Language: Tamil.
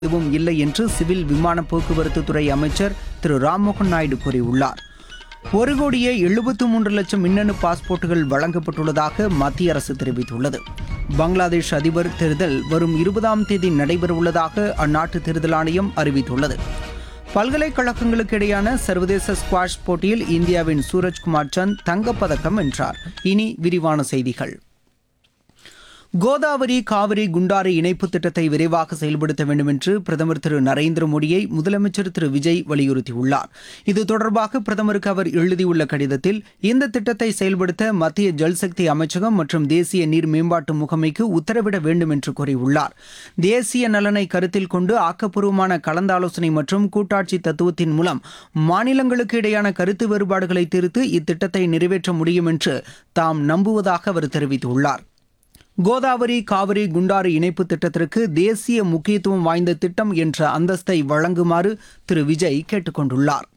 எதுவும் இல்லை என்று சிவில் விமான போக்குவரத்து துறை அமைச்சர் திரு ராம்மோகன் நாயுடு கூறியுள்ளார் ஒரு கோடியே எழுபத்து மூன்று லட்சம் மின்னணு பாஸ்போர்ட்டுகள் வழங்கப்பட்டுள்ளதாக மத்திய அரசு தெரிவித்துள்ளது பங்களாதேஷ் அதிபர் தேர்தல் வரும் இருபதாம் தேதி நடைபெறவுள்ளதாக அந்நாட்டு தேர்தல் ஆணையம் அறிவித்துள்ளது பல்கலைக்கழகங்களுக்கு இடையான சர்வதேச ஸ்குவாஷ் போட்டியில் இந்தியாவின் சூரஜ்குமார் சந்த் தங்கப்பதக்கம் வென்றார் இனி விரிவான செய்திகள் கோதாவரி காவிரி குண்டாறு இணைப்பு திட்டத்தை விரைவாக செயல்படுத்த வேண்டும் என்று பிரதமர் திரு நரேந்திர மோடியை முதலமைச்சர் திரு விஜய் வலியுறுத்தியுள்ளார் இது தொடர்பாக பிரதமருக்கு அவர் எழுதியுள்ள கடிதத்தில் இந்த திட்டத்தை செயல்படுத்த மத்திய ஜல்சக்தி அமைச்சகம் மற்றும் தேசிய நீர் மேம்பாட்டு முகமைக்கு உத்தரவிட வேண்டும் என்று கூறியுள்ளார் தேசிய நலனை கருத்தில் கொண்டு ஆக்கப்பூர்வமான கலந்தாலோசனை மற்றும் கூட்டாட்சி தத்துவத்தின் மூலம் மாநிலங்களுக்கு இடையான கருத்து வேறுபாடுகளை தீர்த்து இத்திட்டத்தை நிறைவேற்ற முடியும் என்று தாம் நம்புவதாக அவர் தெரிவித்துள்ளார் கோதாவரி காவிரி குண்டாறு இணைப்பு திட்டத்திற்கு தேசிய முக்கியத்துவம் வாய்ந்த திட்டம் என்ற அந்தஸ்தை வழங்குமாறு திரு விஜய் கேட்டுக் கொண்டுள்ளார்